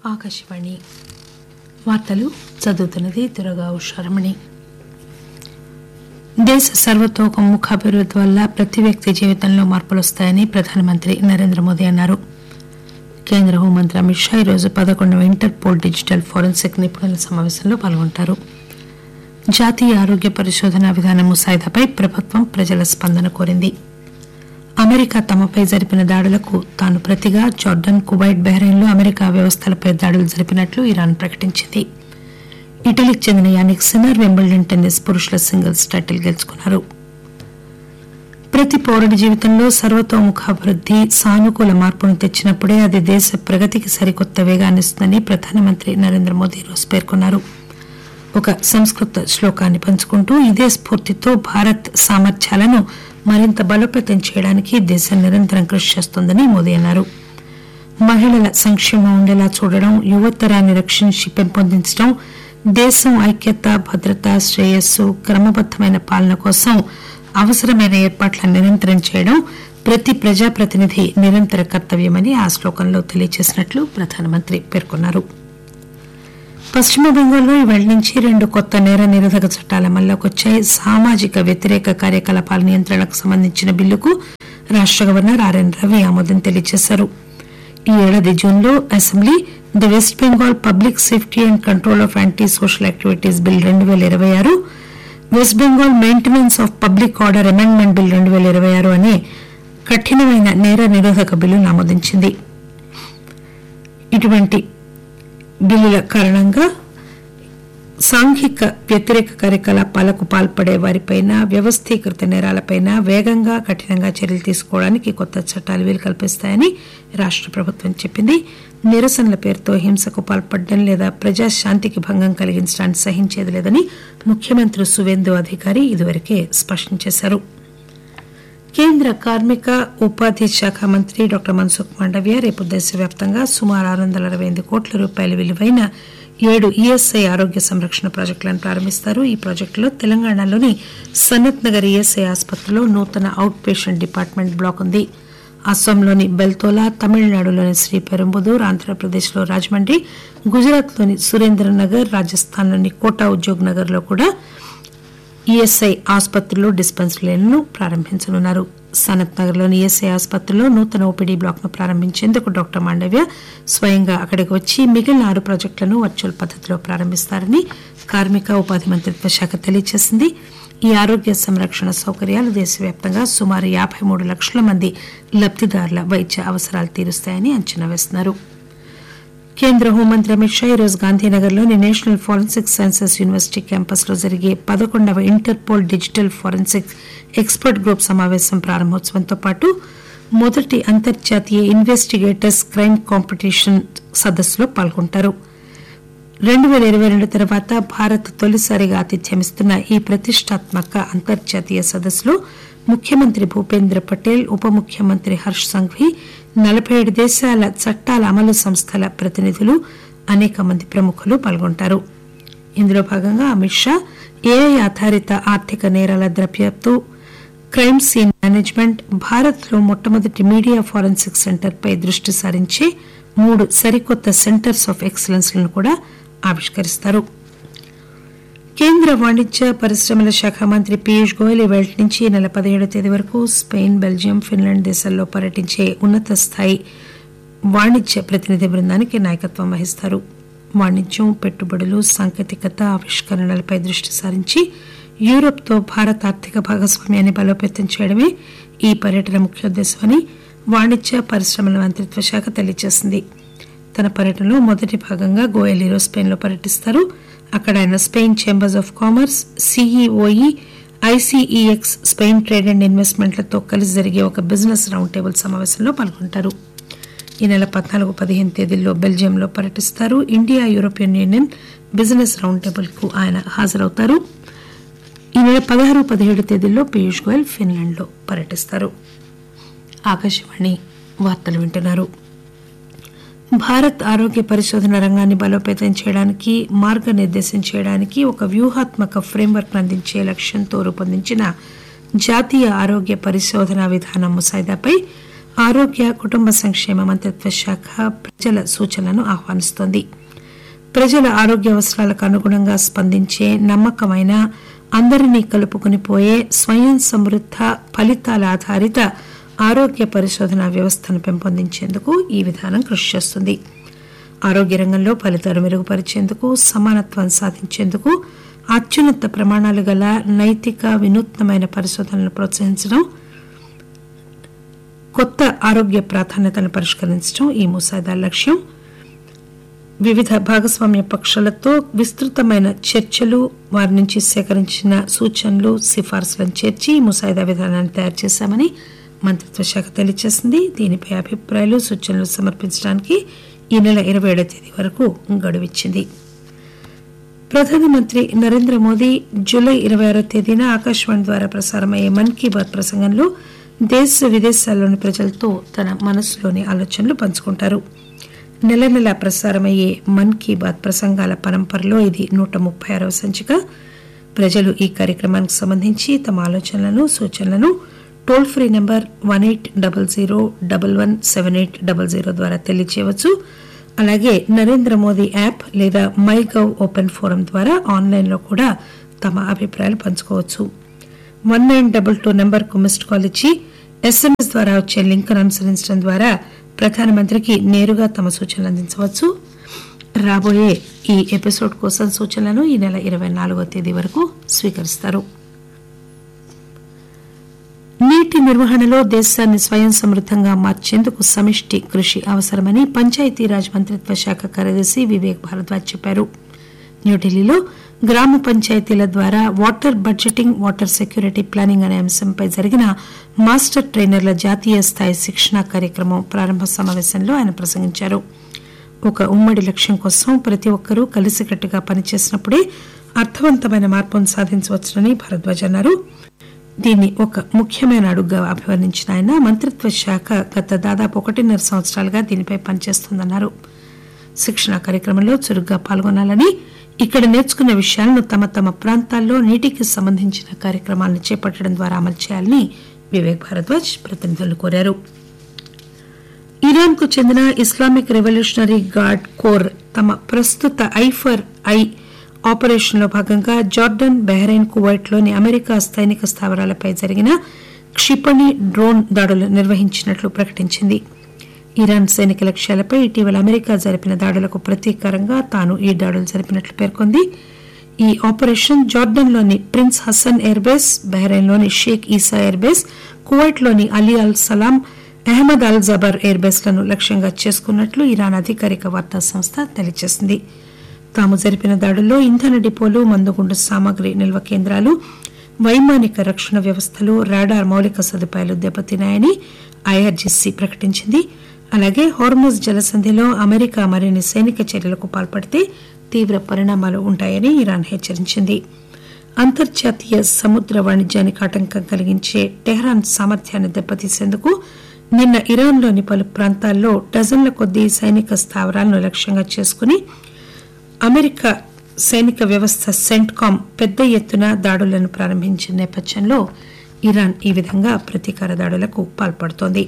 ఆకాశవాణి వార్తలు చదువుతున్నది దురగా ఉషారమణి దేశ సర్వతోముఖాభివృద్ధి వల్ల ప్రతి వ్యక్తి జీవితంలో మార్పులు వస్తాయని ప్రధానమంత్రి నరేంద్ర మోదీ అన్నారు కేంద్ర హోంమంత్రి అమిత్ షా ఈరోజు పదకొండవ ఇంటర్పోల్ డిజిటల్ ఫోరెన్సిక్ నిపుణుల సమావేశంలో పాల్గొంటారు జాతీయ ఆరోగ్య పరిశోధన విధానం ముసాయిదాపై ప్రభుత్వం ప్రజల స్పందన కోరింది అమెరికా తమపై జరిపిన దాడులకు తాను ప్రతిగా జార్డన్ కువైట్ బహ్రెయిన్లో అమెరికా వ్యవస్థలపై దాడులు జరిపినట్లు ఇరాన్ ప్రకటించింది ఇటలీకి చెందిన యానిక్ సిన్నర్ వింబుల్డన్ టెన్నిస్ పురుషుల సింగిల్స్ టైటిల్ గెలుచుకున్నారు ప్రతి పౌరుడి జీవితంలో సర్వతోముఖాభివృద్ధి సానుకూల మార్పును తెచ్చినప్పుడే అది దేశ ప్రగతికి సరికొత్త వేగాన్నిస్తుందని ప్రధానమంత్రి నరేంద్ర మోదీ ఈరోజు పేర్కొన్నారు ఒక సంస్కృత శ్లోకాన్ని పంచుకుంటూ ఇదే స్ఫూర్తితో భారత్ సామర్థ్యాలను మరింత బలోపేతం చేయడానికి దేశం నిరంతరం కృషి చేస్తోందని మోదీ అన్నారు మహిళల సంక్షేమం ఉండేలా చూడడం యువతరాన్ని రక్షించి పెంపొందించడం దేశం ఐక్యత భద్రత శ్రేయస్సు క్రమబద్దమైన పాలన కోసం అవసరమైన ఏర్పాట్లను నిరంతరం చేయడం ప్రతి ప్రజాప్రతినిధి నిరంతర కర్తవ్యమని ఆ శ్లోకంలో తెలియజేసినట్లు ప్రధానమంత్రి పేర్కొన్నారు పశ్చిమ బెంగాల్లో ఈవేళ నుంచి రెండు కొత్త నేర నిరోధక చట్టాల అమల్లోకి వచ్చాయి సామాజిక వ్యతిరేక కార్యకలాపాల నియంత్రణకు సంబంధించిన బిల్లుకు రాష్ట గవర్నర్ ఆర్ఎన్ రవి ఆమోదం తెలియజేశారు ఈ ఏడాది జూన్లో assembly the West Bengal public safety and control of anti social activities bill రెండు పేల ఇరవై ఆరు West Bengal maintenance of public order amendment bill రెండు పేల ఇరవై ఆరు అనే కఠినమైన నేర నిరోధక బిల్లును ఆమోదించింది ఇటువంటి బిల్లుల కారణంగా సాంఘిక వ్యతిరేక కార్యకలాపాలకు పాల్పడే వారిపైన వ్యవస్థీకృత నేరాలపైన వేగంగా కఠినంగా చర్యలు తీసుకోవడానికి కొత్త చట్టాలు వీలు కల్పిస్తాయని రాష్ట ప్రభుత్వం చెప్పింది నిరసనల పేరుతో హింసకు పాల్పడడం లేదా ప్రజాశాంతికి భంగం కలిగించడాన్ని సహించేది లేదని ముఖ్యమంత్రి సువేందు అధికారి ఇదివరకే స్పష్టం చేశారు కేంద్ర కార్మిక ఉపాధి శాఖ మంత్రి డాక్టర్ మన్సుఖ్ మాండవ్య రేపు దేశవ్యాప్తంగా సుమారు ఆరు వందల అరవై ఎనిమిది కోట్ల రూపాయల విలువైన ఏడు ఈఎస్ఐ ఆరోగ్య సంరక్షణ ప్రాజెక్టులను ప్రారంభిస్తారు ఈ ప్రాజెక్టులో తెలంగాణలోని సనత్ నగర్ ఈఎస్ఐ ఆసుపత్రిలో నూతన అవుట్ పేషెంట్ డిపార్ట్మెంట్ బ్లాక్ ఉంది అస్సాంలోని బెల్తోలా తమిళనాడులోని శ్రీపెరంబుదూర్ ఆంధ్రప్రదేశ్లో రాజమండ్రి గుజరాత్లోని సురేంద్రనగర్ రాజస్థాన్లోని కోటా ఉద్యోగ్ నగర్లో కూడా ఈఎస్ఐ ఆసుపత్రులు డిస్పెన్సరీలను ప్రారంభించనున్నారు సనత్ నగర్లోని ఈఎస్ఐ ఆసుపత్రిలో నూతన ఓపీడీ బ్లాక్ ను ప్రారంభించేందుకు డాక్టర్ మాండవ్య స్వయంగా అక్కడికి వచ్చి మిగిలిన ఆరు ప్రాజెక్టులను వర్చువల్ పద్దతిలో ప్రారంభిస్తారని కార్మిక ఉపాధి మంత్రిత్వ శాఖ తెలియజేసింది ఈ ఆరోగ్య సంరక్షణ సౌకర్యాలు దేశవ్యాప్తంగా సుమారు యాబై మూడు లక్షల మంది లబ్దిదారుల వైద్య అవసరాలు తీరుస్తాయని అంచనా వేస్తున్నారు కేంద్ర హోంమంత్రి అమిత్ షా ఈరోజు గాంధీనగర్లోని నేషనల్ ఫోరెన్సిక్ సైన్సెస్ యూనివర్సిటీ క్యాంపస్లో జరిగే పదకొండవ Interpol digital forensic expert group సమావేశం ప్రారంభోత్సవంతో పాటు మొదటి అంతర్జాతీయ ఇన్వెస్టిగేటర్స్ క్రైమ్ కాంపిటీషన్ సదస్సులో పాల్గొంటారు రెండు పేల ఇరవై రెండు తర్వాత భారత్ తొలిసారిగా ఆతిథ్యమిస్తున్న ఈ ప్రతిష్టాత్మక అంతర్జాతీయ సదస్సులో ముఖ్యమంత్రి భూపేంద్ర పటేల్ ఉప ముఖ్యమంత్రి హర్ష్ సంఘ్వీ నలబై ఏడు దేశాల చట్టాల అమలు సంస్థల ప్రతినిధులు అనేక మంది ప్రముఖులు పాల్గొంటారు ఇందులో భాగంగా అమిత్ షా ఏఐ ఆధారిత ఆర్థిక నేరాల దర్యాప్తు క్రైమ్ సీన్ మేనేజ్మెంట్ భారత్ లో మొట్టమొదటి మీడియా ఫోరెన్సిక్ సెంటర్ పై దృష్టి సారించే మూడు సరికొత్త సెంటర్స్ ఆఫ్ ఎక్సలెన్స్ లను కూడా ఆవిష్కరిస్తారు కేంద్ర వాణిజ్య పరిశ్రమల శాఖ మంత్రి పీయూష్ గోయల్ ఈ వేళ నుంచి ఈ నెల పదిహేడవ తేదీ వరకు స్పెయిన్ బెల్జియం ఫిన్లాండ్ దేశాల్లో పర్యటించే ఉన్నత స్థాయి వాణిజ్య ప్రతినిధి బృందానికి నాయకత్వం వహిస్తారు వాణిజ్యం పెట్టుబడులు సాంకేతికత ఆవిష్కరణలపై దృష్టి సారించి యూరోప్తో భారత్ ఆర్థిక భాగస్వామ్యాన్ని బలోపేతం చేయడమే ఈ పర్యటన ముఖ్యోద్దేశమని వాణిజ్య పరిశ్రమల మంత్రిత్వ శాఖ తెలియజేసింది తన పర్యటనలో మొదటి భాగంగా గోయల్ ఈరోజు స్పెయిన్లో పర్యటిస్తారు అక్కడ ఆయన Spain chambers of commerce CEOE ICEX Spain trade and ఇన్వెస్ట్మెంట్లతో కలిసి జరిగే ఒక బిజినెస్ రౌండ్ టేబుల్ సమావేశంలో పాల్గొంటారు ఈ నెల పద్నాలుగు పదిహేను తేదీల్లో బెల్జియంలో పర్యటిస్తారు India European Union business round table కు ఆయన హాజరవుతారు ఈ నెల పదహారు పదిహేడు తేదీల్లో పీయూష్ గోయల్ ఫిన్లాండ్ లో పర్యటిస్తారు ఆకాశవాణి వార్తలు వింటున్నారు భారత్ ఆరోగ్య పరిశోధన రంగాన్ని బలోపేతం చేయడానికి మార్గనిర్దేశం చేయడానికి ఒక వ్యూహాత్మక ఫ్రేమ్వర్క్ అందించే లక్ష్యంతో రూపొందించిన జాతీయ ఆరోగ్య పరిశోధన విధానం ముసాయిదాపై ఆరోగ్య కుటుంబ సంక్షేమ మంత్రిత్వ శాఖ ప్రజల సూచనలను ఆహ్వానిస్తోంది ప్రజల ఆరోగ్య అవసరాలకు అనుగుణంగా స్పందించే నమ్మకమైన అందరినీ కలుపుకుని పోయే స్వయం సమృద్ధ ఫలితాల ఆధారిత ఆరోగ్య పరిశోధన వ్యవస్థను పెంపొందించేందుకు ఈ విధానం కృషి చేస్తుంది ఆరోగ్య రంగంలో ఫలితాలు మెరుగుపరిచేందుకు సమానత్వం సాధించేందుకు అత్యున్నత ప్రమాణాలు గల నైతిక వినూత్నమైన పరిశోధనలను ప్రోత్సహించడం కొత్త ఆరోగ్య ప్రాధాన్యతలను పరిష్కరించడం ఈ ముసాయిదా లక్ష్యం వివిధ భాగస్వామ్య పక్షాలతో విస్తృతమైన చర్చలు వారి నుంచి సేకరించిన సూచనలు సిఫార్సులను చేర్చి ఈ ముసాయిదా విధానాన్ని తయారు చేశామని మంత్రిత్వ శాఖ తెలియజేసింది దీనిపై అభిప్రాయాలు సూచనలు సమర్పించడానికి ఈ నెల ఇరవై ఏడవ తేదీ వరకు గడువిచ్చింది ప్రధానమంత్రి నరేంద్ర మోదీ జూలై ఇరవై ఆరో తేదీన ఆకాశవాణి ద్వారా ప్రసారమయ్యే మన్ కీ బాత్ ప్రసంగంలో దేశ విదేశాల్లోని ప్రజలతో తన మనసులోని ఆలోచనలు పంచుకుంటారు నెల నెల ప్రసారమయ్యే మన్ కీ బాత్ ప్రసంగాల పరంపరలో ఇది నూట ముప్పై ఆరవ సంచిక ప్రజలు ఈ కార్యక్రమానికి సంబంధించి తమ ఆలోచనలను సూచనలను toll free number one eight double zero double one seven eight double zero ద్వారా తెలియచేయవచ్చు అలాగే నరేంద్ర మోదీ యాప్ లేదా మై గవ్ ఓపెన్ ఫోరం ద్వారా ఆన్లైన్లో కూడా తమ అభిప్రాయాలు పంచుకోవచ్చు వన్ నైన్ డబల్ టూ నెంబర్కు మిస్డ్ కాల్ ఇచ్చి ఎస్ఎంఎస్ ద్వారా వచ్చే లింక్ను అనుసరించడం ద్వారా ప్రధానమంత్రికి నేరుగా తమ సూచనలు అందించవచ్చు రాబోయే ఈ ఎపిసోడ్ కోసం సూచనలను ఈ నెల ఇరవై నాలుగో తేదీ వరకు స్వీకరిస్తారు నీటి నిర్వహణలో దేశాన్ని స్వయం సమృద్దంగా మార్చేందుకు సమిష్టి కృషి అవసరమని పంచాయతీరాజ్ మంత్రిత్వ శాఖ కార్యదర్శి వివేక్ భారద్వాజ్ చెప్పారు న్యూఢిల్లీలో గ్రామ పంచాయతీల ద్వారా water budgeting water security planning అనే అంశంపై జరిగిన మాస్టర్ ట్రైనర్ల జాతీయ స్థాయి శిక్షణా కార్యక్రమం ప్రారంభ సమావేశంలో ఆయన ప్రసంగించారు ఒక ఉమ్మడి లక్ష్యం కోసం ప్రతి ఒక్కరూ కలిసికట్టుగా పనిచేసినప్పుడే అర్థవంతమైన మార్పును సాధించవచ్చునని భారద్వాజ్ అన్నారు దీన్ని ఒక ముఖ్యమైన అడుగుగా అభివర్ణించిన ఆయన మంత్రిత్వ శాఖ గత దాదాపు ఒకటిన్నర సంవత్సరాలుగా దీనిపై పనిచేస్తోందన్నారు శిక్షణా కార్యక్రమంలో చురుగ్గా పాల్గొనాలని ఇక్కడ నేర్చుకున్న విషయాలను తమ తమ ప్రాంతాల్లో నీటికి సంబంధించిన కార్యక్రమాలను చేపట్టడం ద్వారా అమలు చేయాలని వివేక్ భారద్వాజ్ ప్రతినిధులను కోరారు ఇరాన్ కు చెందిన ఇస్లామిక్ రెవల్యూషనరీ గార్డ్ కోర్ తమ ప్రస్తుత ఐఫర్ ఐ ఆపరేషన్ లో భాగంగా జార్డన్ బహ్రెయిన్ కువైట్ లోని అమెరికా సైనిక స్థావరాలపై జరిగిన క్షిపణి డ్రోన్ దాడులు నిర్వహించినట్లు ప్రకటించింది ఇరాన్ సైనిక లక్ష్యాలపై ఇటీవల అమెరికా జరిపిన దాడులకు ప్రతీకారంగా తాను ఈ దాడులు జరిపినట్లు పేర్కొంది ఈ ఆపరేషన్ జార్డన్ లోని Prince Hassan air base Bahrain లోని Sheikh Isa air base Kuwait లోని Ali Al Salem Ahmad Al Jaber air base లను లక్ష్యంగా చేసుకున్నట్లు ఇరాన్ అధికారిక వార్తా సంస్థ తెలియజేసింది తాము జరిపిన దాడుల్లో ఇంధన డిపోలు మందుగుండు సామగ్రి నిల్వ కేంద్రాలు వైమానిక రక్షణ వ్యవస్థలు రాడార్ మౌలిక సదుపాయాలు దెబ్బతిన్నాయని ఐఆర్జీసీ ప్రకటించింది అలాగే హోర్ముజ్ జలసంధిలో అమెరికా మరిన్ని సైనిక చర్యలకు పాల్పడితే తీవ్ర పరిణామాలు ఉంటాయని ఇరాన్ హెచ్చరించింది అంతర్జాతీయ సముద్ర వాణిజ్యానికి ఆటంకం కలిగించే టెహ్రాన్ సామర్థ్యాన్ని దెబ్బతీసేందుకు నిన్న ఇరాన్లోని పలు ప్రాంతాల్లో డజన్ల కొద్దీ సైనిక స్థావరాలను లక్ష్యంగా చేసుకుని అమెరికా సైనిక వ్యవస్థ సెంట్కామ్ పెద్ద ఎత్తున దాడులను ప్రారంభించిన నేపథ్యంలో ఇరాన్ ఈ విధంగా ప్రతీకార దాడులకు పాల్పడుతోంది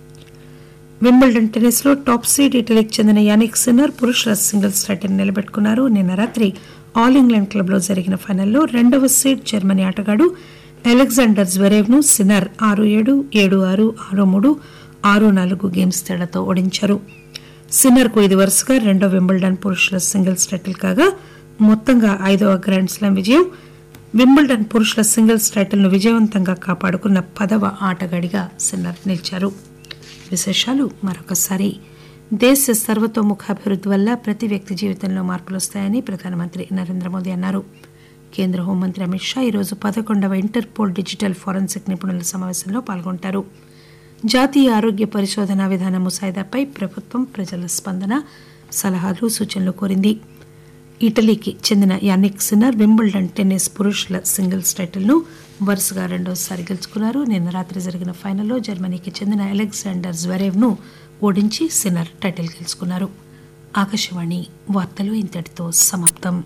వింబుల్డన్ టెన్నిస్ లో టాప్ సీడ్ ఇటలీకి చెందిన యానిక్ సిన్నర్ పురుషుల సింగిల్స్ టైటిల్ నిలబెట్టుకున్నారు నిన్న రాత్రి ఆల్ ఇంగ్లాండ్ క్లబ్ లో జరిగిన ఫైనల్లో రెండవ సీడ్ జర్మనీ ఆటగాడు అలెగ్జాండర్ జ్వరేవ్ ను సిన్నర్ ఆరు ఏడు ఏడు ఆరు ఆరు మూడు ఆరు నాలుగు గేమ్స్ తేడాతో ఓడించారు సిన్నర్ కు ఇది వరుసగా రెండో వింబుల్డన్ పురుషుల సింగిల్స్ టైటిల్ కాగా మొత్తంగా ఐదవ గ్రాండ్ స్లామ్ విజయం వింబుల్డన్ పురుషుల సింగిల్స్ టైటిల్ ను విజయవంతంగా కాపాడుకున్న పదవ ఆటగాడిగా సిన్నర్ నిలిచారు విశేషాలు మరొకసారి దేశ సర్వతోముఖాభివృద్ధి వల్ల ప్రతి వ్యక్తి జీవితంలో మార్పులు వస్తాయని ప్రధానమంత్రి నరేంద్ర మోదీ అన్నారు కేంద్ర హోంమంత్రి అమిత్ షా ఈరోజు పదకొండవ ఇంటర్పోల్ డిజిటల్ ఫోరెన్సిక్ నిపుణుల సమావేశంలో పాల్గొంటారు జాతీయ ఆరోగ్య పరిశోధన విధాన ముసాయిదాపై ప్రభుత్వం ప్రజల స్పందన సలహాలు సూచనలు కోరింది ఇటలీకి చెందిన యానిక్ సిన్నర్ వింబుల్డన్ టెన్నిస్ పురుషుల సింగిల్స్ టైటిల్ను వరుసగా రెండోసారి గెలుచుకున్నారు నిన్న రాత్రి జరిగిన ఫైనల్లో జర్మనీకి చెందిన అలెగ్జాండర్ జ్వరేవ్ ను ఓడించి సిన్నర్ టైటిల్ గెలుచుకున్నారు ఆకాశవాణి వార్తలు ఇంతటితో సమాప్తం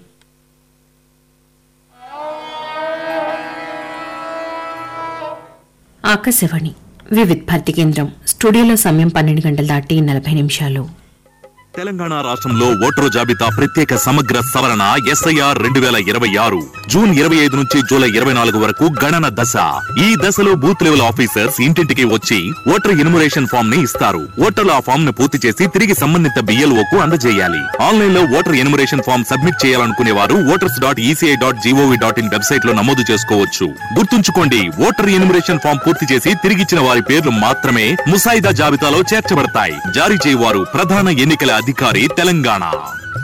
ఆకాశవాణి వివిధ్ భారతి కేంద్రం స్టూడియోలో సమయం పన్నెండు గంటల దాటి నలభై నిమిషాలు తెలంగాణ రాష్ట్రంలో ఓటరు జాబితా ప్రత్యేక సమగ్ర సవరణ ఎస్ఐఆర్ రెండు వేల ఇరవై ఆరు జూన్ ఇరవై ఐదు నుంచి జూలై ఇరవై నాలుగు వరకు గణన దశ ఈ దశలో బూత్ లెవెల్ ఆఫీసర్స్ ఇంటింటికి వచ్చి ఓటర్ ఇన్మురేషన్ ఫామ్ ని ఇస్తారు ఓటర్లు ఆ ఫామ్ ను పూర్తి చేసి తిరిగి సంబంధిత బిఎల్ఓ కు అందజేయాలి ఆన్లైన్ లో ఓటర్ ఇన్మురేషన్ ఫామ్ సబ్మిట్ చేయాలనుకునే వారు voters dot ECI dot GOV dot in website లో నమోదు చేసుకోవచ్చు గుర్తుంచుకోండి ఓటర్ ఇన్మురేషన్ ఫామ్ పూర్తి చేసి తిరిగిచ్చిన వారి పేర్లు మాత్రమే ముసాయిదా జాబితాలో చేర్చబడతాయి జారీ చేయవారు ప్రధాన ఎన్నికల అధికారి తెలంగాణ